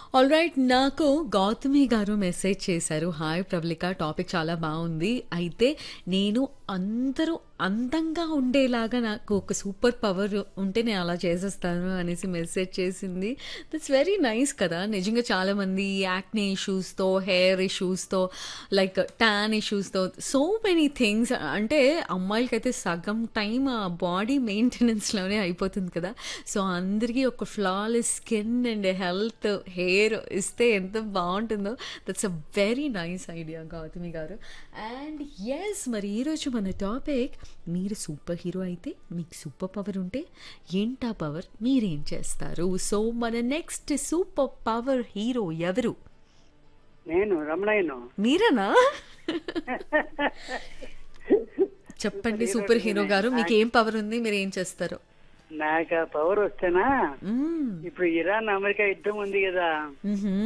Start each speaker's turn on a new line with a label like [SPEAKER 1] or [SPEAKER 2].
[SPEAKER 1] All right నాకు గౌతమి గారు message చేశారు హాయ్ ప్రబలిక టాపిక్ చాలా బాగుంది అయితే నేను అందరూ అందంగా ఉండేలాగా నాకు ఒక సూపర్ పవర్ ఉంటే నేను అలా చేసేస్తాను అనేసి మెసేజ్ చేసింది దట్స్ వెరీ నైస్ కదా నిజంగా చాలామంది యాక్నే ఇష్యూస్తో హెయిర్ ఇష్యూస్తో లైక్ ట్యాన్ ఇష్యూస్తో సో మెనీ థింగ్స్ అంటే అమ్మాయిలకైతే సగం టైం ఆ బాడీ మెయింటెనెన్స్లోనే అయిపోతుంది కదా సో అందరికీ ఒక flawless skin and health hair ఇస్తే ఎంత బాగుంటుందో that's a very nice idea Gautami garu and yes మరి ఈరోజు మన టాపిక్ మీరు సూపర్ హీరో అయితే మీకు సూపర్ పవర్ ఉంటే ఏంటా పవర్ మీరేం చేస్తారు సో మన నెక్స్ట్ సూపర్ పవర్ హీరో ఎవరు
[SPEAKER 2] నేను రమణయ్యను
[SPEAKER 1] మీరేనా చెప్పండి సూపర్ హీరో గారు మీకు ఏం పవర్ ఉంది మీరు ఏం చేస్తారు
[SPEAKER 2] నాకు ఆ పవర్ వస్తేనా
[SPEAKER 1] మ్మ్.
[SPEAKER 2] ఇప్పుడు ఇరాన్ అమెరికా యుద్ధం ఉంది కదా
[SPEAKER 1] మ్హూ.